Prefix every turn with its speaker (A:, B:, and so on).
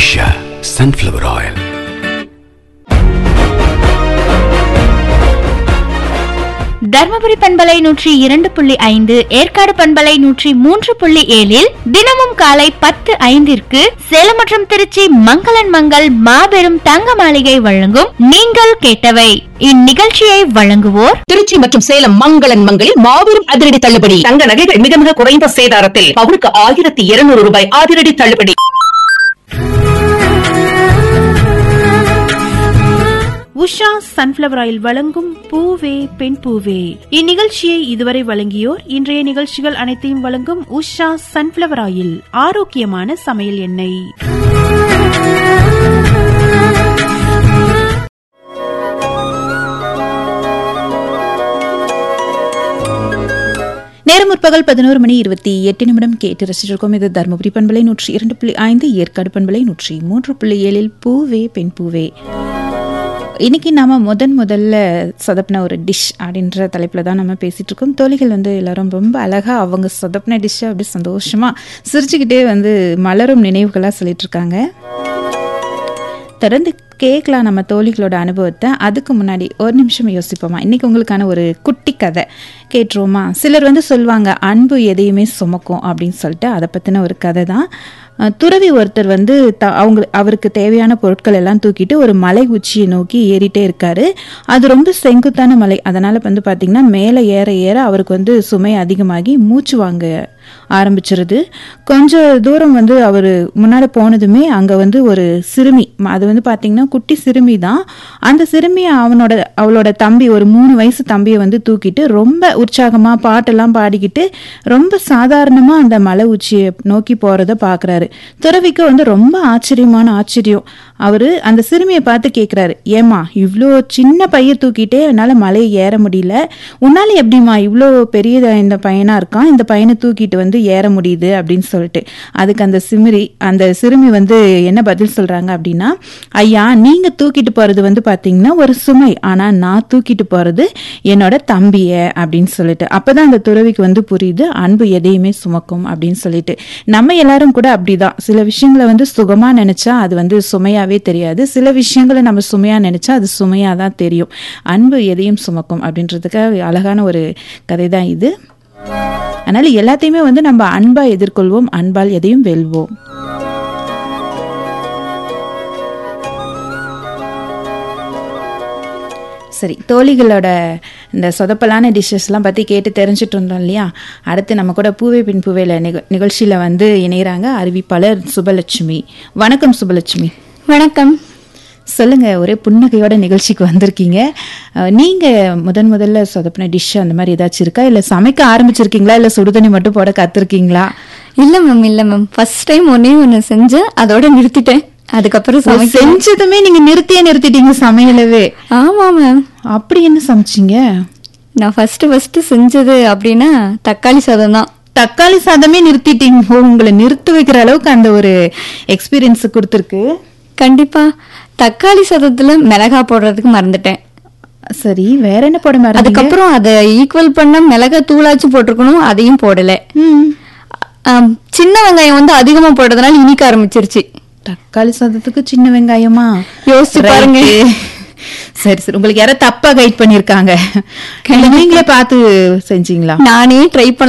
A: Usha sunflower oil
B: Dharmapuri பண்பலை நூற்றி இரண்டு புள்ளி ஐந்து ஏற்காடு பண்பலை நூற்றி மூன்று புள்ளி ஏழில் தினமும் காலை பத்து ஐந்திற்கு சேலம் மற்றும் திருச்சி மங்களன் மங்கள் மாபெரும் தங்க மாளிகை வழங்கும் நீங்கள் கேட்டவை இந்நிகழ்ச்சியை வழங்குவோர்
C: திருச்சி மற்றும் சேலம் மங்களன் மங்களில் மாபெரும் அதிரடி தள்ளுபடி தங்க நகைகள் மிக மிக குறைந்த சேதாரத்தில் பவுனுக்கு ஆயிரத்தி இருநூறு ரூபாய் அதிரடி தள்ளுபடி
D: உஷா சன்ஃப்ளவர் ஆயில் வழங்கும் பூவே பெண் பூவே இந்நிகழ்ச்சியை இதுவரை வழங்கியோர் இன்றைய நிகழ்ச்சிகள் அனைத்தையும் வழங்கும் உஷா சன்ஃப்ளவர் ஆயில் ஆரோக்கியமான சமையல் எண்ணெய்
E: நேரம் முற்பகல் பதினோரு மணி இருபத்தி எட்டு நிமிடம் கேட்டு ரசிச்சிருக்கோம் இது தருமபுரி பண்பலை நூற்றி இரண்டு புள்ளி ஐந்து ஏற்காடு பண்பலை நூற்றி மூன்று புள்ளி ஏழில் பூவே பெண் பூவே இன்னைக்கு நாம முதன் முதல்ல சொதப்பின ஒரு டிஷ் அப்படின்ற தலைப்பில் தான் நம்ம பேசிட்டு இருக்கோம் தோழிகள் வந்து எல்லாரும் ரொம்ப அழகா அவங்க சொதப்பின டிஷ்ஷை அப்படி சந்தோஷமா சிரிச்சுக்கிட்டே வந்து மலரும் நினைவுகளாக சொல்லிட்டு இருக்காங்க தொடர்ந்து கேட்கலாம் நம்ம தோழிகளோட அனுபவத்தை அதுக்கு முன்னாடி ஒரு நிமிஷம் யோசிப்போமா இன்னைக்கு உங்களுக்கான ஒரு குட்டி கதை கேட்டுருவோமா சிலர் வந்து சொல்லுவாங்க அன்பு எதையுமே சுமக்கும் அப்படின்னு சொல்லிட்டு அதை பற்றின ஒரு கதை தான் அஹ் துறவி ஒருத்தர் வந்து த அவங்க அவருக்கு தேவையான பொருட்கள் எல்லாம் தூக்கிட்டு ஒரு மலை உச்சியை நோக்கி ஏறிட்டே இருக்காரு அது ரொம்ப செங்குத்தான மலை அதனால வந்து பார்த்தீங்கன்னா மேலே ஏற ஏற அவருக்கு வந்து சுமை அதிகமாகி மூச்சு வாங்க ஆரம்பிச்சிருது கொஞ்சம் தூரம் வந்து அவர் முன்னாடி போனதுமே அங்கே வந்து ஒரு சிறுமி ம- அது வந்து பார்த்தீங்கன்னா குட்டி சிறுமி தான் அந்த சிறுமி அவனோட அவளோட தம்பி ஒரு மூணு வயசு தம்பியை வந்து தூக்கிட்டு ரொம்ப உற்சாகமாக பாட்டெல்லாம் பாடிக்கிட்டு ரொம்ப சாதாரணமாக அந்த மலை உச்சியை நோக்கி போகிறத பார்க்குறாரு துறவிக்கு வந்து ரொம்ப ஆச்சரியமான ஆச்சரியம் அவர் அந்த சிறுமியை பார்த்து கேட்குறாரு ஏமா இவ்வளோ சின்ன பைய தூக்கிட்டே என்னால் மலையை ஏற முடியல உன்னால எப்படிம்மா இவ்வளோ பெரிய இந்த பையனா இருக்கான் இந்த பையனை தூக்கிட்டு வந்து ஏற முடியுது அப்படின்னு சொல்லிட்டு அதுக்கு அந்த சிமிரி அந்த சிறுமி வந்து என்ன பதில் சொல்றாங்க அப்படின்னா ஐயா நீங்க தூக்கிட்டு போறது வந்து பாத்தீங்கன்னா ஒரு சுமை ஆனா நான் தூக்கிட்டு போறது என்னோட தம்பிய அப்படின்னு சொல்லிட்டு அப்பதான் அந்த துறவிக்கு வந்து புரியுது அன்பு எதையுமே சுமக்கும் அப்படின்னு சொல்லிட்டு நம்ம எல்லாரும் கூட அப்படிதான் சில விஷயங்களை வந்து சுகமா நினைச்சா அது வந்து சுமையாவே தெரியாது சில விஷயங்களை நம்ம சுமையா நினைச்சா அது சுமையா தான் தெரியும் அன்பு எதையும் சுமக்கும் அப்படின்றதுக்கு அழகான ஒரு கதை தான் இது அதனால எல்லாத்தையுமே வந்து நம்ம அன்பா எதிர்கொள்வோம் அன்பால் எதையும் வெல்வோம் சரி தோழிகளோட இந்த சொதப்பலான டிஷ்ஷஸ்லாம் பற்றி கேட்டு தெரிஞ்சுட்டு இருந்தோம் இல்லையா அடுத்து நம்ம கூட பூவே பின் பூவேல நிக நிகழ்ச்சியில் வந்து இணைகிறாங்க அறிவிப்பாளர் சுபலட்சுமி வணக்கம் சுபலட்சுமி
B: வணக்கம்
E: சொல்லுங்க ஒரே புன்னகையோட நிகழ்ச்சிக்கு வந்திருக்கீங்க அஹ், நீங்க முதன் முதல்ல சொதப்பின டிஷ் அந்த மாதிரி ஏதாச்சும் இருக்கா இல்ல சமைக்க ஆரம்பிச்சிருக்கீங்களா இல்ல சுடுதண்ணி மட்டும் போட கத்துருக்கீங்களா
F: இல்ல மேம் இல்ல மேம் ஃபர்ஸ்ட் டைம் ஒன்னே ஒன்னு செஞ்சேன் அதோட நிறுத்திட்டேன் அதுக்கப்புறம் சமைக்க
E: செஞ்சதுமே நீங்க நிறுத்தியே நிறுத்திட்டீங்க சமையலவே
F: ஆமா மேம்
E: அப்படி என்ன சமைச்சீங்க
F: நான் ஃபர்ஸ்ட் ஃபர்ஸ்ட் செஞ்சது அப்படின்னா தக்காளி சாதம் தான்
E: தக்காளி சாதமே நிறுத்திட்டீங்க ஓ, உங்களை நிறுத்த வைக்கிற அளவுக்கு அந்த ஒரு எக்ஸ்பீரியன்ஸ் கொடுத்துருக்கு
F: கண்டிப்பா தக்காளி சாதத்துல மிளகா போடுறதுக்கு மறந்துட்டேன்
E: சரி வேற என்ன போட மாதிரி
F: அதுக்கப்புறம் அதை ஈக்குவல் பண்ண மிளகா தூளாச்சும் போட்டிருக்கணும் அதையும் போடல ஆம், சின்ன வெங்காயம் வந்து அதிகமா போடுறதுனால இனிக்க ஆரம்பிச்சிருச்சு
E: தக்காளி சாதத்துக்கு சின்ன வெங்காயமா
F: யோசிச்சு பாருங்க.
E: Right. சரி சரி உங்களுக்கு யாரோ தப்பா கைட் பண்ணிருக்காங்க நீங்களே பார்த்து செஞ்சீங்களா
F: நானே ட்ரை பண்ண